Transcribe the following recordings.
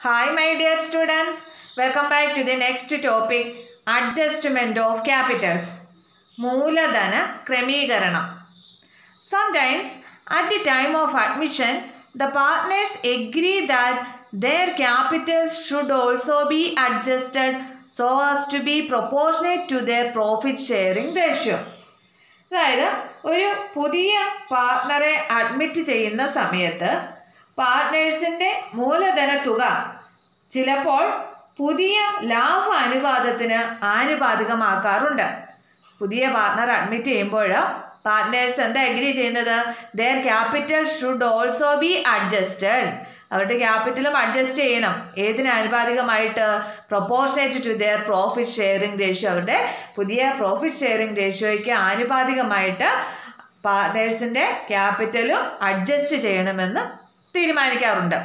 Hi, my dear students. Welcome back to the next topic Adjustment of Capitals. മൂലധന ക്രമീകരണം Sometimes, at the time of admission, the partners agree that their capitals should also be adjusted so as to be proportionate to their profit sharing ratio. അതായത് ഒരു പുതിയ പാർട്ട്ണറെ admit ചെയ്യുന്ന സമയത്ത് പാർട്ട്നേഴ്സിൻ്റെ മൂലധന തുക ചിലപ്പോൾ പുതിയ ലാഭ അനുപാതത്തിന് ആനുപാതികമാക്കാറുണ്ട് പുതിയ പാർട്ട്ണർ അഡ്മിറ്റ് ചെയ്യുമ്പോൾ പാർട്ട്നേഴ്സ് എന്താ അഗ്രി ചെയ്യുന്നത് their capital should also be adjusted അവരുടെ ക്യാപിറ്റലും അഡ്ജസ്റ്റ് ചെയ്യണം ഏതിന് ആനുപാതികമായിട്ട് proportionate to their profit sharing ratio അവരുടെ പുതിയ പ്രോഫിറ്റ് ഷെയറിംഗ് റേഷ്യോയ്ക്ക് ആനുപാതികമായിട്ട് പാർട്ട്നേഴ്സിൻ്റെ ക്യാപിറ്റലും അഡ്ജസ്റ്റ് ചെയ്യണമെന്ന് തീരുമാനിക്കാറുണ്ട്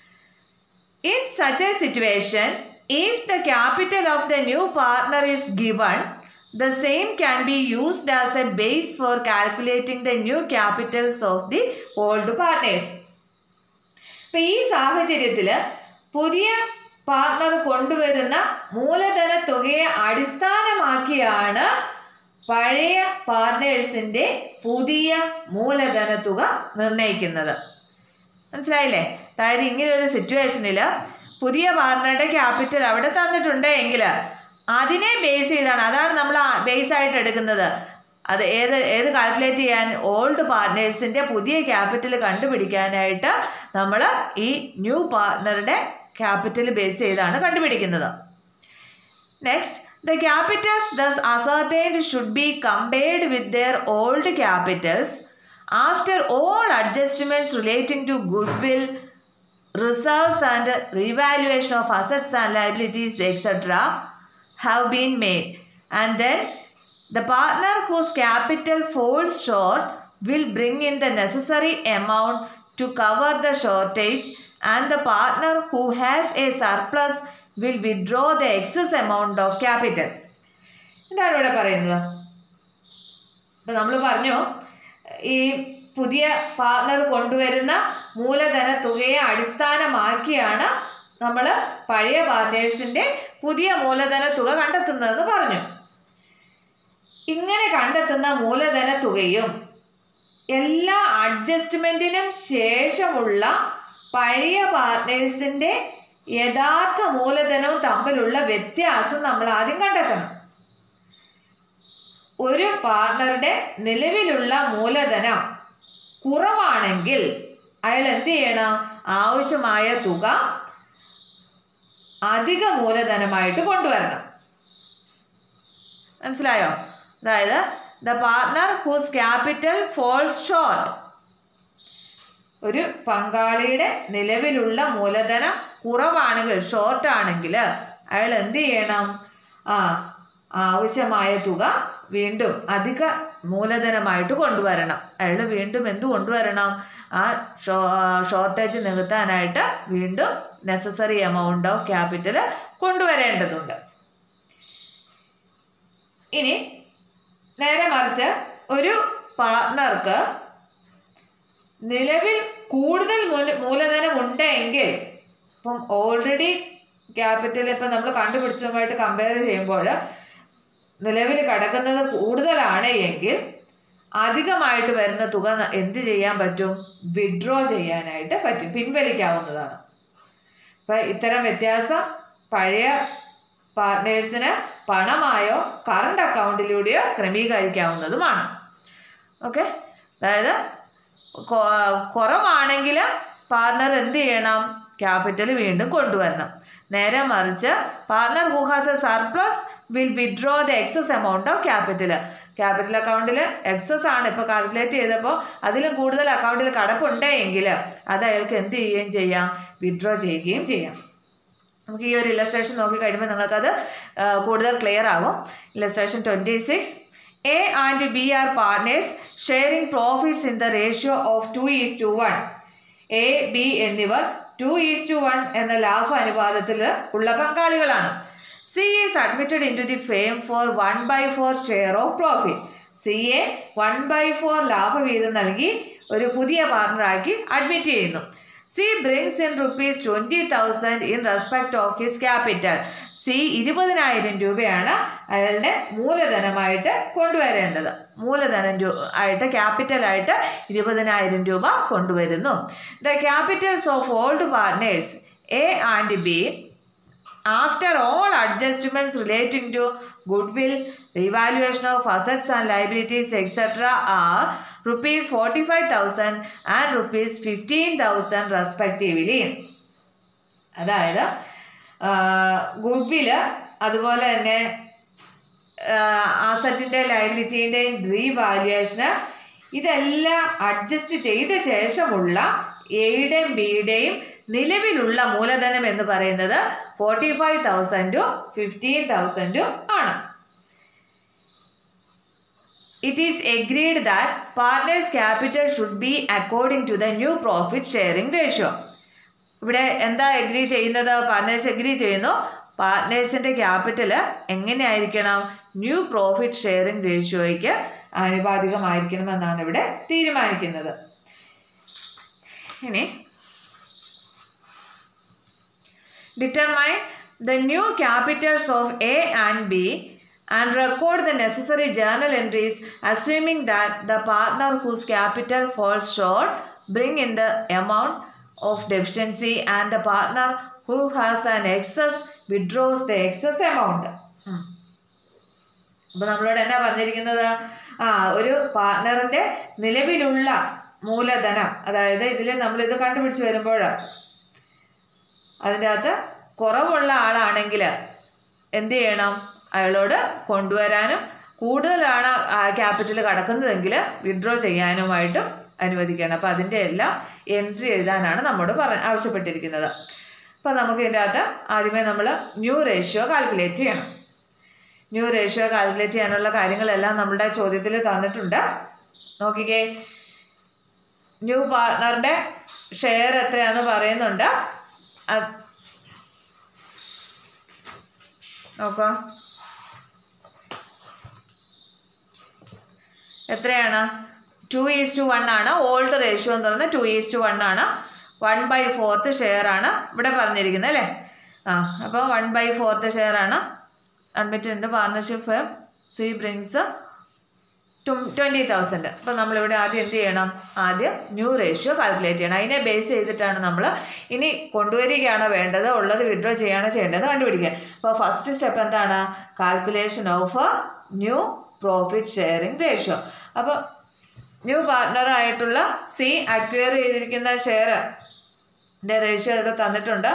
In such a situation, if the capital of the new partner is given, the same can be used as a base for calculating the new capitals of the old partners. ഇപ്പം ഈ സാഹചര്യത്തിൽ പുതിയ partner കൊണ്ടുവരുന്ന മൂലധന തുകയെ അടിസ്ഥാനമാക്കിയാണ് പഴയ പാർട്ട്നേഴ്സിൻ്റെ പുതിയ മൂലധന തുക നിർണ്ണയിക്കുന്നത് മനസ്സിലായില്ലേ അതായത് ഇങ്ങനെ ഒരു സിറ്റുവേഷനിൽ പുതിയ പാർട്ണറുടെ ക്യാപിറ്റൽ അവിടെ തന്നിട്ടുണ്ട് എങ്കിൽ അതിനെ ബേസ് ചെയ്താണ് അതാണ് നമ്മൾ ബേസ് ആയിട്ട് എടുക്കുന്നത് അത് ഏത് ഏത് കാൽക്കുലേറ്റ് ചെയ്യാൻ ഓൾഡ് പാർട്ട്നേഴ്സിൻ്റെ പുതിയ ക്യാപിറ്റൽ കണ്ടുപിടിക്കാനായിട്ട് നമ്മൾ ഈ ന്യൂ പാർട്ട്ണറുടെ ക്യാപിറ്റൽ ബേസ് ചെയ്താണ് കണ്ടുപിടിക്കുന്നത് next the capitals thus ascertained should be compared with their old capitals after all adjustments relating to goodwill reserves and revaluation of assets and liabilities etc have been made and then the partner whose capital falls short will bring in the necessary amount to cover the shortage and the partner who has a surplus will withdraw the excess amount of capital എന്താണ് ഇവിടെ പറയുന്നത് ഇപ്പം നമ്മൾ പറഞ്ഞു ഈ പുതിയ partner കൊണ്ടുവരുന്ന മൂലധന തുകയെ അടിസ്ഥാനമാക്കിയാണ് നമ്മൾ പഴയ പാർട്ട്നേഴ്സിൻ്റെ പുതിയ മൂലധന തുക കണ്ടെത്തുന്നതെന്ന് പറഞ്ഞു ഇങ്ങനെ കണ്ടെത്തുന്ന മൂലധന തുകയും എല്ലാ അഡ്ജസ്റ്റ്മെൻറ്റിനും ശേഷമുള്ള പഴയ പാർട്ട്നേഴ്സിൻ്റെ യഥാർത്ഥ മൂലധനവും തമ്മിലുള്ള വ്യത്യാസം നമ്മൾ ആദ്യം കണ്ടെത്തണം ഒരു പാർട്ണറുടെ നിലവിലുള്ള മൂലധനം കുറവാണെങ്കിൽ അയാൾ എന്ത് ചെയ്യണം ആവശ്യമായ തുക അധിക മൂലധനമായിട്ട് കൊണ്ടുവരണം മനസ്സിലായോ അതായത് the partner whose capital falls short ഒരു പങ്കാളിയുടെ നിലവിലുള്ള മൂലധനം കുറവാണെങ്കിൽ ഷോർട്ട് ആണെങ്കിൽ അയാൾ എന്ത് ചെയ്യണം ആ ആവശ്യമായ തുക വീണ്ടും അധിക മൂലധനമായിട്ട് കൊണ്ടുവരണം അയാൾ വീണ്ടും എന്ത് കൊണ്ടുവരണം ആ ഷോ ഷോർട്ടേജ് നികത്താനായിട്ട് വീണ്ടും നെസസറി എമൗണ്ട് ഓഫ് ക്യാപിറ്റൽ കൊണ്ടുവരേണ്ടതുണ്ട് ഇനി നേരെ മറിച്ച് ഒരു പാർട്ട്ണർക്ക് നിലവിൽ കൂടുതൽ മൂല മൂലധനം ഉണ്ടെങ്കിൽ ഇപ്പം ഓൾറെഡി ക്യാപിറ്റൽ ഇപ്പം നമ്മൾ കണ്ടുപിടിച്ചതുമായിട്ട് കമ്പയർ ചെയ്യുമ്പോൾ നിലവിൽ കിടക്കുന്നത് കൂടുതലാണ് എങ്കിൽ അധികമായിട്ട് വരുന്ന തുക എന്ത് ചെയ്യാൻ പറ്റും വിഡ്രോ ചെയ്യാനായിട്ട് പറ്റും പിൻവലിക്കാവുന്നതാണ് അപ്പം ഇത്തരം വ്യത്യാസം പഴയ പാർട്ട്നേഴ്സിന് പണമായോ കറണ്ട് അക്കൗണ്ടിലൂടെയോ ക്രമീകരിക്കാവുന്നതുമാണ് ഓക്കെ അതായത് കുറവാണെങ്കിൽ പാർട്ണർ എന്ത് ചെയ്യണം ക്യാപിറ്റൽ വീണ്ടും കൊണ്ടുവരണം നേരെ മറിച്ച് partner who has a surplus will withdraw the excess amount of capital capital അക്കൗണ്ടിൽ എക്സസ് ആണ് ഇപ്പോൾ കാൽക്കുലേറ്റ് ചെയ്തപ്പോൾ അതിലും കൂടുതൽ അക്കൗണ്ടിൽ കടപ്പുണ്ടെങ്കിൽ അത് അയാൾക്ക് എന്ത് ചെയ്യുകയും ചെയ്യാം വിഡ്രോ ചെയ്യുകയും ചെയ്യാം നമുക്ക് ഈ ഒരു ഇല്ലസ്ട്രേഷൻ നോക്കി കഴിയുമ്പോൾ നിങ്ങൾക്കത് കൂടുതൽ ക്ലിയർ ആകും illustration twenty six A and B are partners sharing profits in the ratio of two is to one A B എന്നിവർ ടു ഈസ് ടു വൺ എന്ന ലാഭ അനുപാതത്തിൽ ഉള്ള പങ്കാളികളാണ് C is admitted into the firm for one by four share of profit C a one by four ലാഭവിഹിതം നൽകി ഒരു പുതിയ പാർട്ണറാക്കി അഡ്മിറ്റ് ചെയ്യുന്നു C brings in rupees twenty thousand in respect of his capital C ഇരുപതിനായിരം രൂപയാണ് അയാളുടെ മൂലധനമായിട്ട് കൊണ്ടുവരേണ്ടത് മൂലധനം രൂ ആയിട്ട് ക്യാപിറ്റലായിട്ട് ഇരുപതിനായിരം രൂപ കൊണ്ടുവരുന്നു the capitals of old partners A and B after all adjustments relating to goodwill, revaluation of assets and liabilities, etc., are rupees 45,000 and rupees 15,000 respectively. അതായത് ഗുഡ്വില് അതുപോലെ തന്നെ ആസറ്റിൻ്റെ ലയബിലിറ്റീൻ്റെയും റീവാലുവേഷന് ഇതെല്ലാം അഡ്ജസ്റ്റ് ചെയ്ത ശേഷമുള്ള എയുടെയും ബിയുടെയും നിലവിലുള്ള മൂലധനം എന്ന് പറയുന്നത് ഫോർട്ടി ഫൈവ് തൗസൻഡും ഫിഫ്റ്റീൻ തൗസൻഡും ആണ് it is agreed that partners capital should be according to the new profit sharing ratio ഇവിടെ എന്താ എഗ്രി ചെയ്യുന്നത് പാർട്ട്നേഴ്സ് എഗ്രി ചെയ്യുന്നു പാർട്ട്നേഴ്സിൻ്റെ ക്യാപിറ്റൽ എങ്ങനെയായിരിക്കണം ന്യൂ പ്രോഫിറ്റ് ഷെയറിംഗ് റേഷ്യോയ്ക്ക് ആനുപാതികമായിരിക്കണമെന്നാണ് ഇവിടെ തീരുമാനിക്കുന്നത് ഇനി determine the new capitals of A and B and record the necessary journal entries assuming that the partner whose capital falls short bring in the amount of deficiency and the partner who has an excess withdraws the excess amount. അപ്പോൾ നമ്മളോട് എന്നാ പറഞ്ഞിരിക്കുന്നത് ആ ഒരു പാർട്ട്ണറിൻ്റെ നിലവിലുള്ള മൂലധനം അതായത് ഇതിൽ നമ്മളിത് കണ്ടുപിടിച്ച് വരുമ്പോൾ അതിൻ്റെ അകത്ത് കുറവുള്ള ആളാണെങ്കിൽ എന്ത് ചെയ്യണം അയാളോട് കൊണ്ടുവരാനും കൂടുതലാണ് ക്യാപിറ്റൽ കടക്കുന്നതെങ്കിൽ വിഡ്രോ ചെയ്യാനുമായിട്ടും അനുവദിക്കണം അപ്പോൾ അതിൻ്റെ എല്ലാം എൻട്രി എഴുതാനാണ് നമ്മോട് പറ ആവശ്യപ്പെട്ടിരിക്കുന്നത് അപ്പോൾ നമുക്ക് ഇതിൻ്റെ അകത്ത് ആദ്യമേ നമ്മൾ ന്യൂ റേഷ്യോ കാൽക്കുലേറ്റ് ചെയ്യണം ന്യൂ റേഷ്യോ കാൽക്കുലേറ്റ് ചെയ്യാനുള്ള കാര്യങ്ങളെല്ലാം നമ്മുടെ ചോദ്യത്തിൽ തന്നിട്ടുണ്ട് നോക്കിക്കേ ന്യൂ പാർട്ട്ണറുടെ ഷെയർ എത്രയാണെന്ന് പറയുന്നുണ്ട് നോക്കാം എത്രയാണ് ടു ഈസ് ടു വൺ ആണ് ഓൾഡ് റേഷ്യോ എന്ന് പറയുന്നത് ടു ഈസ് ടു വൺ ആണ് വൺ ബൈ ഫോർത്ത് ഷെയർ ആണ് ഇവിടെ പറഞ്ഞിരിക്കുന്നത് അല്ലേ ആ അപ്പോൾ വൺ ബൈ ഫോർത്ത് ഷെയർ ആണ് admit partnership firm C brings twenty thousand അപ്പോൾ നമ്മളിവിടെ ആദ്യം എന്ത് ചെയ്യണം ആദ്യം ന്യൂ റേഷ്യോ കാൽക്കുലേറ്റ് ചെയ്യണം അതിനെ ബേസ് ചെയ്തിട്ടാണ് നമ്മൾ ഇനി കൊണ്ടുവരികയാണോ വേണ്ടത് ഉള്ളത് വിഡ്രോ ചെയ്യുകയാണോ ചെയ്യേണ്ടത് കണ്ടുപിടിക്കുക അപ്പോൾ ഫസ്റ്റ് സ്റ്റെപ്പ് എന്താണ് calculation of new profit sharing ratio അപ്പോൾ ന്യൂ പാർട്ട്ണറായിട്ടുള്ള സി അക്വയർ ചെയ്തിരിക്കുന്ന ഷെയർ റേഷ്യോ ഇവിടെ തന്നിട്ടുണ്ട്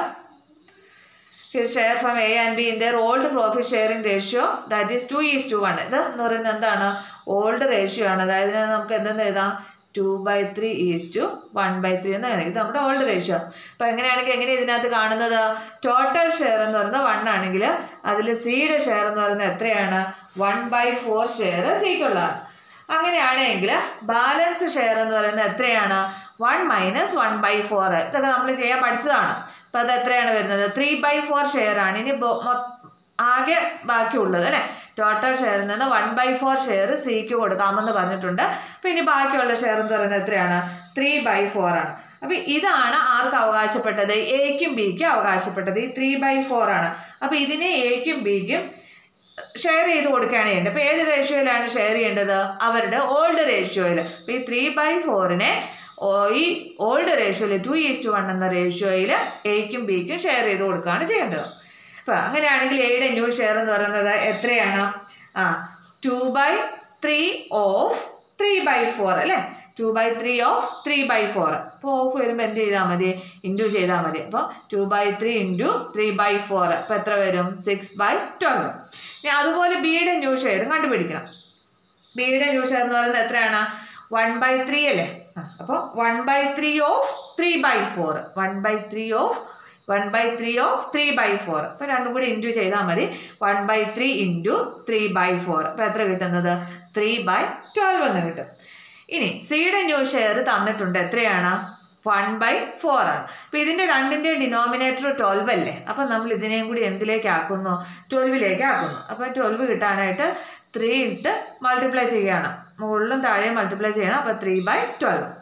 share from A and B in their old profit sharing ratio that is two is to one ഇത് എന്ന് പറയുന്നത് എന്താണ് ഓൾഡ് റേഷ്യോ ആണ് അതായത് നമുക്ക് എന്തെന്ന് എഴുതാം two by three is to one by three എന്ന് ഇത് നമ്മുടെ ഓൾഡ് റേഷ്യോ അപ്പോൾ എങ്ങനെയാണെങ്കിൽ എങ്ങനെ ഇതിനകത്ത് കാണുന്നത് ടോട്ടൽ ഷെയർ എന്ന് പറയുന്നത് വൺ ആണെങ്കിൽ അതിൽ സിയുടെ ഷെയർ എന്ന് പറയുന്നത് എത്രയാണ് വൺ ബൈ ഫോർ ഷെയർ സിക്കുള്ളതാണ് അങ്ങനെയാണെങ്കിൽ ബാലൻസ് ഷെയർ എന്ന് പറയുന്നത് എത്രയാണ് one minus one by four ഇതൊക്കെ നമ്മൾ ചെയ്യാൻ പഠിച്ചതാണ് അപ്പം അത് എത്രയാണ് വരുന്നത് ത്രീ ബൈ ഫോർ ഷെയർ ആണ് ഇനി ആകെ ബാക്കിയുള്ളത് അല്ലേ ടോട്ടൽ ഷെയറിൽ നിന്ന് വൺ ബൈ ഫോർ ഷെയർ സിക്ക് കൊടുക്കാമെന്ന് പറഞ്ഞിട്ടുണ്ട് അപ്പം ഇനി ബാക്കിയുള്ള ഷെയർ എന്ന് പറയുന്നത് എത്രയാണ് ത്രീ ബൈ ഫോർ ആണ് അപ്പം ഇതാണ് ആർക്ക് അവകാശപ്പെട്ടത് എക്കും ബിക്കും അവകാശപ്പെട്ടത് ഈ ത്രീ ബൈ ഫോർ ആണ് അപ്പം ഇതിനെ എക്കും ബിക്കും ഷെയർ ചെയ്ത് കൊടുക്കുകയാണ് ചെയ്യേണ്ടത് അപ്പോൾ ഏത് റേഷ്യോയിലാണ് ഷെയർ ചെയ്യേണ്ടത് അവരുടെ ഓൾഡ് റേഷ്യോയിൽ അപ്പോൾ ഈ ത്രീ ബൈ ഫോറിനെ ഈ ഓൾഡ് റേഷ്യോയിൽ ടു ഈസ്റ്റ് വൺ എന്ന റേഷ്യോയിൽ എയ്ക്കും ബിക്കും ഷെയർ ചെയ്ത് കൊടുക്കുകയാണ് ചെയ്യേണ്ടത് അപ്പോൾ അങ്ങനെയാണെങ്കിൽ എയുടെ ന്യൂ ഷെയർ എന്ന് പറയുന്നത് എത്രയാണ് ആ two by three of three by four അല്ലേ two by three of three by four അപ്പോൾ ഓഫ് വരുമ്പോൾ എന്ത് ചെയ്താൽ മതി ഇൻറ്റു ചെയ്താൽ മതി അപ്പോൾ two by three into three by four അപ്പോൾ എത്ര വരും സിക്സ് ബൈ ട്വൽവ് ഇനി അതുപോലെ ബിയുടെ ന്യൂ ഷെയർ കണ്ടുപിടിക്കണം ബിയുടെ ന്യൂ ഷെയർ എന്ന് പറയുന്നത് എത്രയാണ് വൺ ബൈ ത്രീ അല്ലേ അപ്പോൾ one by three of three by four one by three of one by three of three by four അപ്പോൾ രണ്ടും കൂടി ഇൻറ്റു ചെയ്താൽ മതി one by three into three by four അപ്പോൾ എത്ര കിട്ടുന്നത് ത്രീ ബൈ ട്വൽവ് എന്ന് കിട്ടും ഇനി സിയുടെ ന്യൂ ഷെയർ തന്നിട്ടുണ്ട് എത്രയാണ് വൺ ബൈ ഫോർ ആണ് അപ്പോൾ ഇതിൻ്റെ രണ്ടിൻ്റെ ഡിനോമിനേറ്റർ ട്വൽവ് അല്ലേ അപ്പം നമ്മൾ ഇതിനെയും കൂടി എന്തിലേക്ക് ആക്കുന്നു ട്വൽവിലേക്ക് ആക്കുന്നു അപ്പോൾ ട്വൽവ് കിട്ടാനായിട്ട് ത്രീ ഇട്ട് മൾട്ടിപ്ലൈ ചെയ്യുകയാണ് മുകളിലും താഴെയും മൾട്ടിപ്ലൈ ചെയ്യണം അപ്പോൾ ത്രീ ബൈ ട്വൽവ്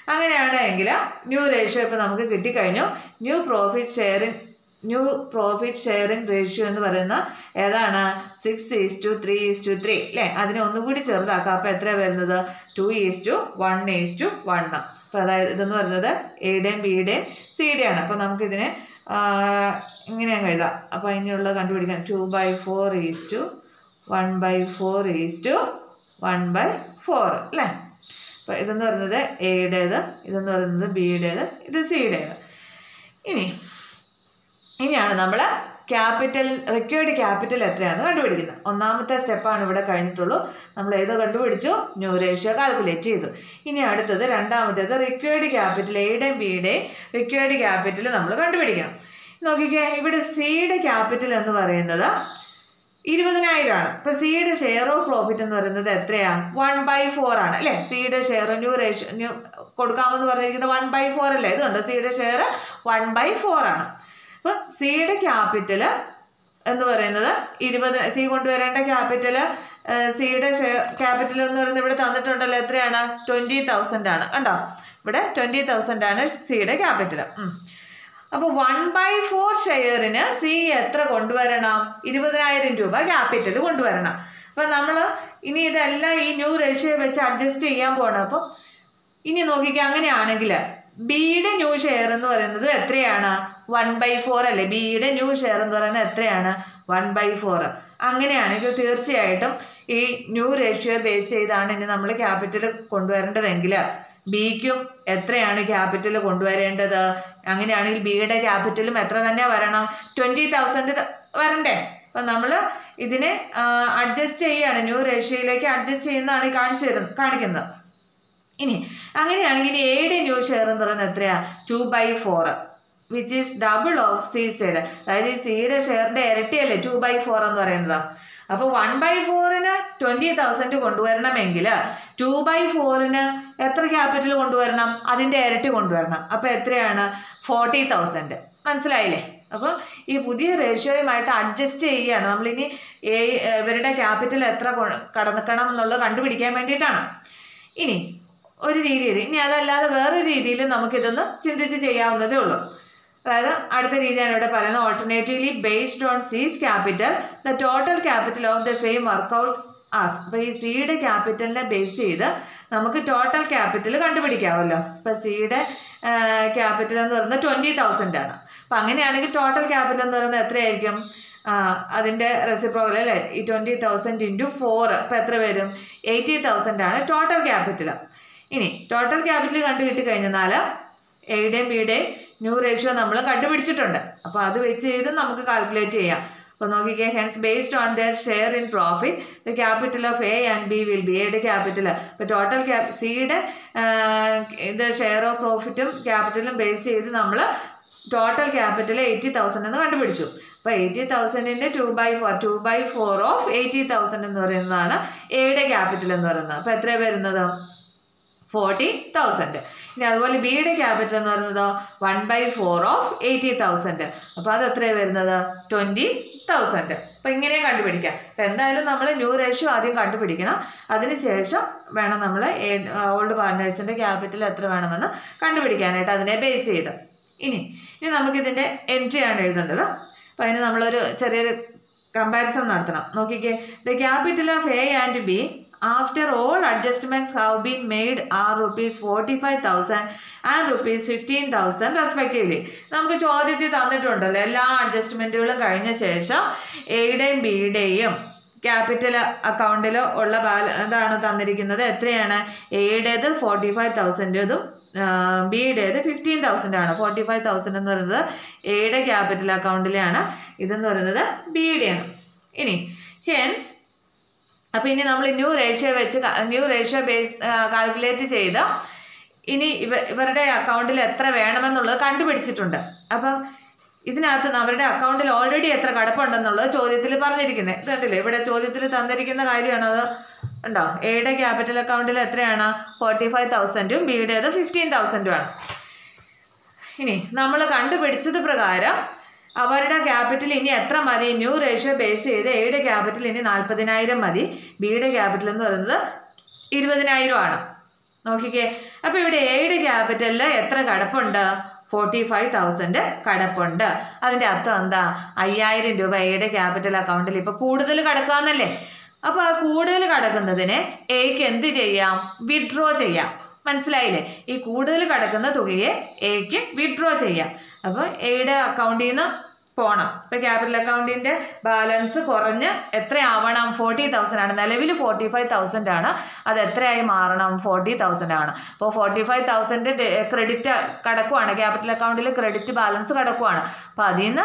അങ്ങനെയാണെങ്കിൽ ന്യൂ റേഷ്യോ ഇപ്പോൾ നമുക്ക് കിട്ടിക്കഴിഞ്ഞു new profit sharing new profit sharing ratio എന്ന് പറയുന്ന ഏതാണ് six is to three is to three അല്ലേ അതിനെ ഒന്നുകൂടി ചെറുതാക്കാം അപ്പോൾ എത്ര വരുന്നത് two is to one is to one അപ്പോൾ അതായത് ഇതെന്ന് പറയുന്നത് എയുടെയും ബിയുടെയും സിയുടെയും ആണ് അപ്പോൾ നമുക്കിതിനെ ഇങ്ങനെ അങ്ങ് എഴുതാം അപ്പോൾ അതിനുള്ള കണ്ടുപിടിക്കാൻ two by four is to one by four is to one by four അല്ലേ അപ്പോൾ ഇതെന്ന് പറയുന്നത് എയുടേത് ഇതെന്ന് പറയുന്നത് ബിയുടേത് ഇത് സിയുടേത് ഇനി ഇനിയാണ് നമ്മൾ ക്യാപിറ്റൽ റിക്വേർഡ് ക്യാപിറ്റൽ എത്രയാണെന്ന് കണ്ടുപിടിക്കുന്നത് ഒന്നാമത്തെ സ്റ്റെപ്പാണ് ഇവിടെ കഴിഞ്ഞിട്ടുള്ളൂ നമ്മൾ ഏത് കണ്ടുപിടിച്ചു ന്യൂ റേഷ്യോ കാൽക്കുലേറ്റ് ചെയ്തു ഇനി അടുത്തത് രണ്ടാമത്തേത് റിക്വേർഡ് ക്യാപിറ്റൽ എയുടെയും ബിയുടെയും റിക്വേർഡ് ക്യാപിറ്റൽ നമ്മൾ കണ്ടുപിടിക്കണം നോക്കിക്കേ ഇവിടെ സിയുടെ ക്യാപിറ്റൽ എന്ന് പറയുന്നത് ഇരുപതിനായിരമാണ് ഇപ്പൊ സിയുടെ ഷെയർ ഓഫ് പ്രോഫിറ്റ് എന്ന് പറയുന്നത് എത്രയാ വൺ ബൈ ഫോർ ആണ് അല്ലേ സിയുടെ ഷെയർ ന്യൂ റേഷ്യോ ന്യൂ കൊടുക്കാമെന്ന് പറഞ്ഞിരിക്കുന്നത് വൺ ബൈ ഫോർ അല്ലേ ഇതുണ്ട് സിയുടെ ഷെയർ വൺ ബൈ ഫോർ ആണ് അപ്പൊ സിയുടെ ക്യാപിറ്റൽ എന്ന് പറയുന്നത് ഇരുപത് സി കൊണ്ടുവരേണ്ട ക്യാപിറ്റൽ സിയുടെ ഷെയർ ക്യാപിറ്റൽ എന്ന് പറയുന്നത് ഇവിടെ തന്നിട്ടുണ്ടല്ലോ എത്രയാണ് ട്വൻറ്റി തൗസൻഡ് ആണ് കണ്ടോ ഇവിടെ ട്വൻറ്റി തൗസൻഡ് ആണ് സിയുടെ ക്യാപിറ്റൽ അപ്പോൾ വൺ ബൈ ഫോർ ഷെയറിന് സി എത്ര കൊണ്ടുവരണം ഇരുപതിനായിരം രൂപ ക്യാപിറ്റൽ കൊണ്ടുവരണം അപ്പം നമ്മൾ ഇനി ഇതെല്ലാം ഈ ന്യൂ റേഷ്യോ വെച്ച് അഡ്ജസ്റ്റ് ചെയ്യാൻ പോകണം അപ്പം ഇനി നോക്കിക്കുക അങ്ങനെയാണെങ്കിൽ ബിയുടെ ന്യൂ ഷെയർ എന്ന് പറയുന്നത് എത്രയാണ് വൺ ബൈ ഫോർ അല്ലേ ബിയുടെ ന്യൂ ഷെയർ എന്ന് പറയുന്നത് എത്രയാണ് വൺ ബൈ ഫോർ അങ്ങനെയാണെങ്കിൽ തീർച്ചയായിട്ടും ഈ ന്യൂ റേഷ്യോ ബേസ് ചെയ്താണ് ഇനി നമ്മൾ ക്യാപിറ്റൽ കൊണ്ടുവരേണ്ടതെങ്കിൽ ബിക്കും എത്രയാണ് ക്യാപിറ്റൽ കൊണ്ടുവരേണ്ടത് അങ്ങനെയാണെങ്കിൽ ബിയുടെ ക്യാപിറ്റലും എത്ര തന്നെ വരണം ട്വൻറ്റി തൗസൻഡ് വരണ്ടേ അപ്പം നമ്മൾ ഇതിനെ അഡ്ജസ്റ്റ് ചെയ്യുകയാണ് ന്യൂ റേഷ്യോയിലേക്ക് അഡ്ജസ്റ്റ് ചെയ്യുന്നതാണ് ഈ കാണിച്ചു തരുന്നത് കാണിക്കുന്നത് ഇനി അങ്ങനെയാണെങ്കിൽ ഇനി എയുടെ ന്യൂ ഷെയർ എന്ന് പറയുന്നത് എത്രയാ two by four which is double of C side അതായത് ഈ സിയുടെ ഷെയറിന്റെ ഇരട്ടിയല്ലേ ടു ബൈ ഫോർ എന്ന് പറയുന്നത് അപ്പോൾ വൺ ബൈ ഫോറിന് ട്വൻറ്റി തൗസൻഡ് കൊണ്ടുവരണമെങ്കിൽ ടു ബൈ ഫോറിന് എത്ര ക്യാപിറ്റൽ കൊണ്ടുവരണം അതിൻ്റെ ഇരട്ടി കൊണ്ടുവരണം അപ്പോൾ എത്രയാണ് ഫോർട്ടി തൗസൻഡ് മനസ്സിലായില്ലേ അപ്പോൾ ഈ പുതിയ റേഷ്യോയുമായിട്ട് അഡ്ജസ്റ്റ് ചെയ്യുകയാണ് നമ്മളിനി ഏ ഇവരുടെ ക്യാപിറ്റൽ എത്ര കടന്നിക്കണം എന്നുള്ളത് കണ്ടുപിടിക്കാൻ വേണ്ടിയിട്ടാണ് ഇനി ഒരു രീതിയിൽ ഇനി അതല്ലാതെ വേറൊരു രീതിയിൽ നമുക്കിതൊന്ന് ചിന്തിച്ച് ചെയ്യാവുന്നതേ ഉള്ളൂ അതായത് അടുത്ത രീതിയാണ് ഇവിടെ പറയുന്നത് alternatively based on C's capital the total capital of the firm work out as അപ്പോൾ ഈ സിയുടെ ക്യാപിറ്റലിനെ ബേസ് ചെയ്ത് നമുക്ക് ടോട്ടൽ ക്യാപിറ്റൽ കണ്ടുപിടിക്കാമല്ലോ ഇപ്പോൾ സിയുടെ ക്യാപിറ്റൽ എന്ന് പറയുന്നത് ട്വൻറ്റി തൗസൻഡ് ആണ് അപ്പം അങ്ങനെയാണെങ്കിൽ ടോട്ടൽ ക്യാപിറ്റൽ എന്ന് പറയുന്നത് എത്രയായിരിക്കും അതിൻ്റെ റെസിപ്രോക്കൽ അല്ലേ ഈ ട്വൻറ്റി തൗസൻഡ് ഇൻറ്റു ഫോർ അപ്പോൾ എത്ര വരും എയ്റ്റി തൗസൻഡ് ആണ് ടോട്ടൽ ക്യാപിറ്റൽ ഇനി ടോട്ടൽ ക്യാപിറ്റൽ കണ്ടു കിട്ടി കഴിഞ്ഞാൽ എയുടെയും ബിയുടെയും ന്യൂ റേഷ്യോ നമ്മൾ കണ്ടുപിടിച്ചിട്ടുണ്ട് അപ്പോൾ അത് വെച്ച് ചെയ്ത് നമുക്ക് കാൽക്കുലേറ്റ് ചെയ്യാം അപ്പോൾ നോക്കിക്കേ hence based on their share in profit the capital of A and B will be എയുടെ ക്യാപിറ്റൽ ഇപ്പോൾ ടോട്ടൽ ക്യാപ് സിയുടെ ഇത് ഷെയർ ഓഫ് പ്രോഫിറ്റും ക്യാപിറ്റലും ബേസ് ചെയ്ത് നമ്മൾ ടോട്ടൽ ക്യാപിറ്റൽ എയ്റ്റി തൗസൻഡ് എന്ന് കണ്ടുപിടിച്ചു അപ്പോൾ എയ്റ്റി തൗസൻഡിൻ്റെ two by four two by four of eighty thousand എന്ന് പറയുന്നതാണ് എയുടെ ക്യാപിറ്റൽ എന്ന് പറയുന്നത് അപ്പോൾ എത്ര വരുന്നത് ഫോർട്ടി തൗസൻഡ് ഇനി അതുപോലെ ബിയുടെ ക്യാപിറ്റൽ എന്ന് പറയുന്നത് one by four of eighty thousand അപ്പോൾ അത് എത്രയാണ് വരുന്നത് ട്വൻറ്റി തൗസൻഡ് അപ്പോൾ ഇങ്ങനെ കണ്ടുപിടിക്കാം അപ്പോൾ എന്തായാലും നമ്മൾ ന്യൂ റേഷ്യോ ആദ്യം കണ്ടുപിടിക്കണം അതിനുശേഷം വേണം നമ്മൾ ഓൾഡ് പാർട്ട്നേഴ്സിൻ്റെ ക്യാപിറ്റൽ എത്ര വേണമെന്ന് കണ്ടുപിടിക്കാനായിട്ട് അതിനെ ബേസ് ചെയ്ത് ഇനി ഇനി നമുക്കിതിൻ്റെ എൻട്രി ആണ് എഴുതേണ്ടത് അപ്പോൾ അതിന് നമ്മളൊരു ചെറിയൊരു കമ്പാരിസൺ നടത്തണം നോക്കിക്കേ the capital of A and B after all adjustments have been made are rupees forty five thousand and rupees fifteen thousand respectively നമുക്ക് ചോദ്യത്തിൽ തന്നിട്ടുണ്ടല്ലോ എല്ലാ അഡ്ജസ്റ്റ്മെൻറ്റുകളും കഴിഞ്ഞ ശേഷം എയുടെയും ബിയുടെയും ക്യാപിറ്റൽ അക്കൗണ്ടിൽ ഉള്ള ബാല ഇതാണ് തന്നിരിക്കുന്നത് എത്രയാണ് എയുടേത് ഫോർട്ടി ഫൈവ് തൗസൻഡതും ബിയുടേത് ഫിഫ്റ്റീൻ തൗസൻഡ് ആണ് ഫോർട്ടി ഫൈവ് തൗസൻഡ് എന്ന് പറയുന്നത് എയുടെ ക്യാപിറ്റൽ അക്കൗണ്ടിലാണ് ഇതെന്ന് പറയുന്നത് ബിയുടെയാണ് ഇനി ഹെൻസ് അപ്പോൾ ഇനി നമ്മൾ ന്യൂ റേഷ്യോ വെച്ച് ന്യൂ റേഷ്യോ ബേസ് കാൽക്കുലേറ്റ് ചെയ്ത് ഇനി ഇവ ഇവരുടെ അക്കൗണ്ടിൽ എത്ര വേണമെന്നുള്ളത് കണ്ടുപിടിച്ചിട്ടുണ്ട് അപ്പം ഇതിനകത്ത് അവരുടെ അക്കൗണ്ടിൽ ഓൾറെഡി എത്ര കടപ്പുണ്ടെന്നുള്ളത് ചോദ്യത്തിൽ പറഞ്ഞിരിക്കുന്നത് ഇത് കണ്ടില്ലേ ഇവിടെ ചോദ്യത്തിൽ തന്നിരിക്കുന്ന കാര്യമാണ് അത് ഉണ്ടോ എയുടെ ക്യാപിറ്റൽ അക്കൗണ്ടിൽ എത്രയാണ് ഫോർട്ടി ഫൈവ് തൗസൻഡും ബിയുടേത് ഫിഫ്റ്റീൻ തൗസൻഡും ആണ് ഇനി നമ്മൾ കണ്ടുപിടിച്ചത് പ്രകാരം അവരുടെ ക്യാപിറ്റൽ ഇനി എത്ര മതി ന്യൂ റേഷ്യോ ബേസ് ചെയ്ത് എയുടെ ക്യാപിറ്റൽ ഇനി നാൽപ്പതിനായിരം മതി ബിയുടെ ക്യാപിറ്റൽ എന്ന് പറയുന്നത് ഇരുപതിനായിരം ആണ് നോക്കിക്കേ അപ്പോൾ ഇവിടെ എയുടെ ക്യാപിറ്റലിൽ എത്ര കടപ്പുണ്ട് ഫോർട്ടി ഫൈവ് തൗസൻഡ് കടപ്പുണ്ട് അതിൻ്റെ അർത്ഥം എന്താ അയ്യായിരം രൂപ എയുടെ ക്യാപിറ്റൽ അക്കൗണ്ടിൽ ഇപ്പോൾ കൂടുതൽ കടക്കാന്നല്ലേ അപ്പോൾ ആ കൂടുതൽ കടക്കുന്നതിന് എക്ക് എന്ത് ചെയ്യാം വിഡ്രോ ചെയ്യാം മനസ്സിലായില്ലേ ഈ കൂടുതൽ കടക്കുന്ന തുകയെ എക്ക് വിഡ്രോ ചെയ്യാം അപ്പോൾ എയുടെ അക്കൗണ്ടിൽ നിന്ന് പോകണം ഇപ്പോൾ ക്യാപിറ്റൽ അക്കൗണ്ടിൻ്റെ ബാലൻസ് കുറഞ്ഞ് എത്രയാവണം ഫോർട്ടി തൗസൻഡ് ആണ് നിലവിൽ ഫോർട്ടി ഫൈവ് തൗസൻഡ് ആണ് അത് എത്രയായി മാറണം ഫോർട്ടി തൗസൻഡ് ആണ് അപ്പോൾ ഫോർട്ടി ഫൈവ് തൗസൻഡ് ക്രെഡിറ്റ് കടക്കുവാണ് ക്യാപിറ്റൽ അക്കൗണ്ടിൽ ക്രെഡിറ്റ് ബാലൻസ് കടക്കുവാണ് അപ്പോൾ അതിൽ നിന്ന്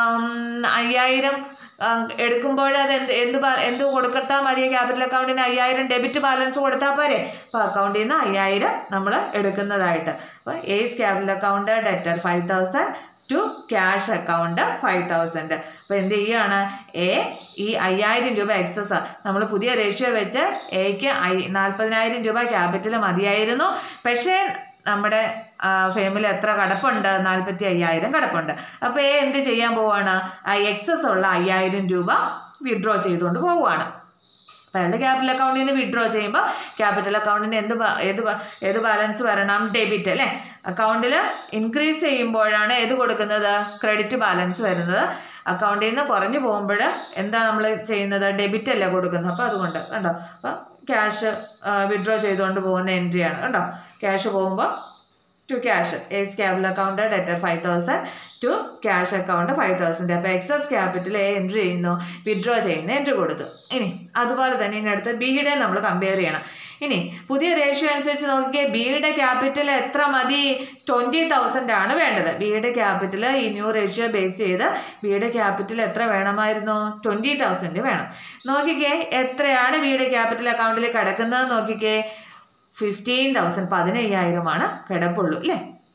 അയ്യായിരം എടുക്കുമ്പോൾ അത് എന്ത് എന്ത് ബാ- എന്ത് കൊടുത്താൽ മതി ക്യാപിറ്റൽ അക്കൗണ്ടിന് അയ്യായിരം ഡെബിറ്റ് ബാലൻസ് കൊടുത്താൽ പോരെ അപ്പോൾ അക്കൗണ്ടിൽ നിന്ന് അയ്യായിരം നമ്മൾ എടുക്കുന്നതായിട്ട് അപ്പോൾ A's capital account debtor five thousand to cash account five thousand അപ്പോൾ എന്ത് ചെയ്യുകയാണ് എ ഈ അയ്യായിരം രൂപ എക്സസ് നമ്മൾ പുതിയ റേഷ്യോ വെച്ച് എക്ക് ഐ നാൽപ്പതിനായിരം രൂപ ക്യാപിറ്റൽ മതിയായിരുന്നു പക്ഷേ നമ്മുടെ ഫേമിൽ എത്ര കടപ്പുണ്ട് നാൽപ്പത്തി അയ്യായിരം കടപ്പുണ്ട് അപ്പോൾ എ എന്ത് ചെയ്യാൻ പോവാണ് ആ എക്സസ് ഉള്ള അയ്യായിരം രൂപ വിഡ്രോ ചെയ്തുകൊണ്ട് പോവുകയാണ് അപ്പോൾ അയാളുടെ ക്യാപിറ്റൽ അക്കൗണ്ടിൽ നിന്ന് വിഡ്രോ ചെയ്യുമ്പോൾ ക്യാപിറ്റൽ അക്കൗണ്ടിന് എന്ത് ബാ- ഏത് ബാ- ഏത് ബാലൻസ് വരണം ഡെബിറ്റ് അല്ലേ അക്കൗണ്ടിൽ ഇൻക്രീസ് ചെയ്യുമ്പോഴാണ് ഏത് കൊടുക്കുന്നത് ക്രെഡിറ്റ് ബാലൻസ് വരുന്നത് അക്കൗണ്ടിൽ നിന്ന് കുറഞ്ഞു പോകുമ്പോൾ എന്താ നമ്മൾ ചെയ്യുന്നത് ഡെബിറ്റ് അല്ലേ കൊടുക്കുന്നത് അപ്പോൾ അതുകൊണ്ട് കണ്ടോ അപ്പോൾ ക്യാഷ് വിഡ്രോ ചെയ്തുകൊണ്ട് പോകുന്ന എൻട്രിയാണ് കണ്ടോ ക്യാഷ് പോകുമ്പോൾ to cash A's capital account debtor five thousand to cash account five thousand അപ്പോൾ എക്സസ് ക്യാപിറ്റൽ എ എൻട്രി ചെയ്യുന്നു വിഡ്രോ ചെയ്യുന്ന എൻട്രി കൊടുത്തു ഇനി അതുപോലെ തന്നെ ഇനി അടുത്ത് ബിയുടെ നമ്മൾ കമ്പയർ ചെയ്യണം ഇനി പുതിയ റേഷ്യോ അനുസരിച്ച് നോക്കിയേ ബിയുടെ ക്യാപിറ്റൽ എത്ര മതി ട്വൻറ്റി തൗസൻഡ് ആണ് വേണ്ടത് ബിയുടെ ക്യാപിറ്റൽ ഈ ന്യൂ റേഷ്യോ ബേസ് ചെയ്ത് ബിയുടെ ക്യാപിറ്റൽ എത്ര വേണമായിരുന്നു ട്വൻറ്റി തൗസൻഡ് വേണം നോക്കിക്കേ എത്രയാണ് ബിയുടെ ക്യാപിറ്റൽ അക്കൗണ്ടിൽ കിടക്കുന്നത് നോക്കിക്കേ ഫിഫ്റ്റീൻ തൗസൻഡ് പതിനയ്യായിരമാണ് കിടപ്പുള്ളൂ അല്ലേ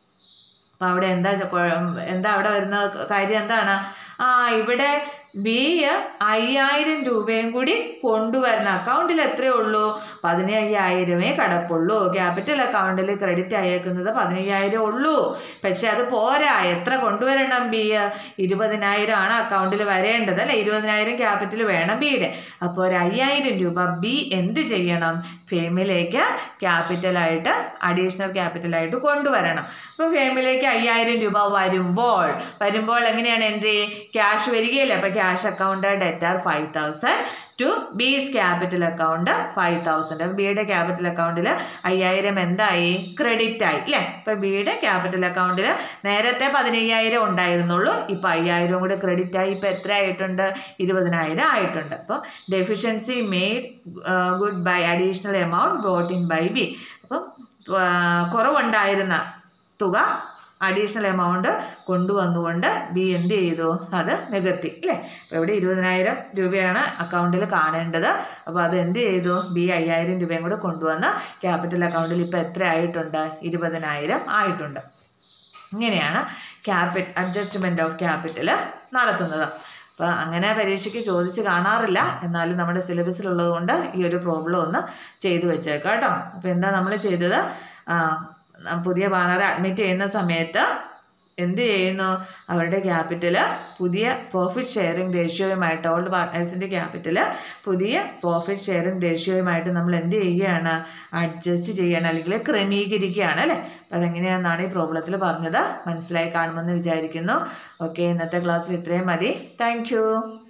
അപ്പോൾ അവിടെ എന്താ ചെ- കുഴ- എന്താ അവിടെ വരുന്ന കാര്യം എന്താണ് ആ ഇവിടെ ബി അയ്യായിരം രൂപയും കൂടി കൊണ്ടുവരണം അക്കൗണ്ടിൽ എത്രയേ ഉള്ളൂ പതിനയ്യായിരമേ കടപ്പുള്ളൂ ക്യാപിറ്റൽ അക്കൗണ്ടിൽ ക്രെഡിറ്റ് അയക്കുന്നത് പതിനയ്യായിരം ഉള്ളൂ പക്ഷെ അത് പോരാ എത്ര കൊണ്ടുവരണം ബി ഇരുപതിനായിരം ആണ് അക്കൗണ്ടിൽ വരേണ്ടത് അല്ലെ ഇരുപതിനായിരം ക്യാപിറ്റൽ വേണം ബിയുടെ അപ്പോൾ ഒരു അയ്യായിരം രൂപ ബി എന്ത് ചെയ്യണം ഫേമിലേക്ക് ക്യാപിറ്റലായിട്ട് അഡീഷണൽ ക്യാപിറ്റലായിട്ട് കൊണ്ടുവരണം അപ്പോൾ ഫേമിലേക്ക് അയ്യായിരം രൂപ വരുമ്പോൾ വരുമ്പോൾ എങ്ങനെയാണ് എൻട്രി ക്യാഷ് വരികയില്ല അപ്പോൾ cash account debtor five thousand to B's capital account five thousand അപ്പോൾ ബിയുടെ ക്യാപിറ്റൽ അക്കൗണ്ടിൽ അയ്യായിരം എന്തായി ക്രെഡിറ്റ് ആയി അല്ലേ ഇപ്പോൾ ബിയുടെ ക്യാപിറ്റൽ അക്കൗണ്ടിൽ നേരത്തെ പതിനയ്യായിരം ഉണ്ടായിരുന്നുള്ളൂ ഇപ്പോൾ അയ്യായിരം കൂടി ക്രെഡിറ്റ് ആയി ഇപ്പോൾ എത്ര ആയിട്ടുണ്ട് ഇരുപതിനായിരം ആയിട്ടുണ്ട് അപ്പോൾ deficiency made good by additional amount brought in by B അപ്പം ആ, കുറവുണ്ടായിരുന്ന തുക അഡീഷണൽ എമൗണ്ട് കൊണ്ടുവന്നുകൊണ്ട് ബി എന്ത് ചെയ്തു അത് നികത്തി അല്ലേ അപ്പോൾ ഇവിടെ ഇരുപതിനായിരം രൂപയാണ് അക്കൗണ്ടിൽ കാണേണ്ടത് അപ്പോൾ അത് എന്ത് ചെയ്തു ബി അയ്യായിരം രൂപയും കൂടെ കൊണ്ടുവന്ന് ക്യാപിറ്റൽ അക്കൗണ്ടിൽ ഇപ്പോൾ എത്ര ആയിട്ടുണ്ട് ഇരുപതിനായിരം ആയിട്ടുണ്ട് ഇങ്ങനെയാണ് ക്യാപിറ്റ് അഡ്ജസ്റ്റ്മെൻറ്റ് ഓഫ് ക്യാപിറ്റൽ നടത്തുന്നത് അപ്പോൾ അങ്ങനെ പരീക്ഷയ്ക്ക് ചോദിച്ച് കാണാറില്ല എന്നാലും നമ്മുടെ സിലബസിലുള്ളത് കൊണ്ട് ഈ ഒരു പ്രോബ്ലം ഒന്ന് ചെയ്തു വെച്ചേക്കാം കേട്ടോ അപ്പോൾ എന്താ നമ്മൾ ചെയ്തത് ആ, പുതിയ പാർട്ണറെ അഡ്മിറ്റ് ചെയ്യുന്ന സമയത്ത് എന്ത് ചെയ്യുന്നു അവരുടെ ക്യാപിറ്റൽ പുതിയ പ്രോഫിറ്റ് ഷെയറിംഗ് റേഷ്യോയുമായിട്ട് ഓൾഡ് പാർട്ട്നേഴ്സിൻ്റെ ക്യാപിറ്റൽ പുതിയ പ്രോഫിറ്റ് ഷെയറിംഗ് റേഷ്യോയുമായിട്ട് നമ്മൾ എന്ത് ചെയ്യുകയാണ് അഡ്ജസ്റ്റ് ചെയ്യണം അല്ലെങ്കിൽ ക്രമീകരിക്കുകയാണ് അല്ലേ അപ്പോൾ അതെങ്ങനെയാണെന്നാണ് ഈ പ്രോബ്ലത്തിൽ പറഞ്ഞത് മനസ്സിലായി കാണുമെന്ന് വിചാരിക്കുന്നു ഓക്കെ ഇന്നത്തെ ക്ലാസ്സിൽ ഇത്രയും മതി താങ്ക്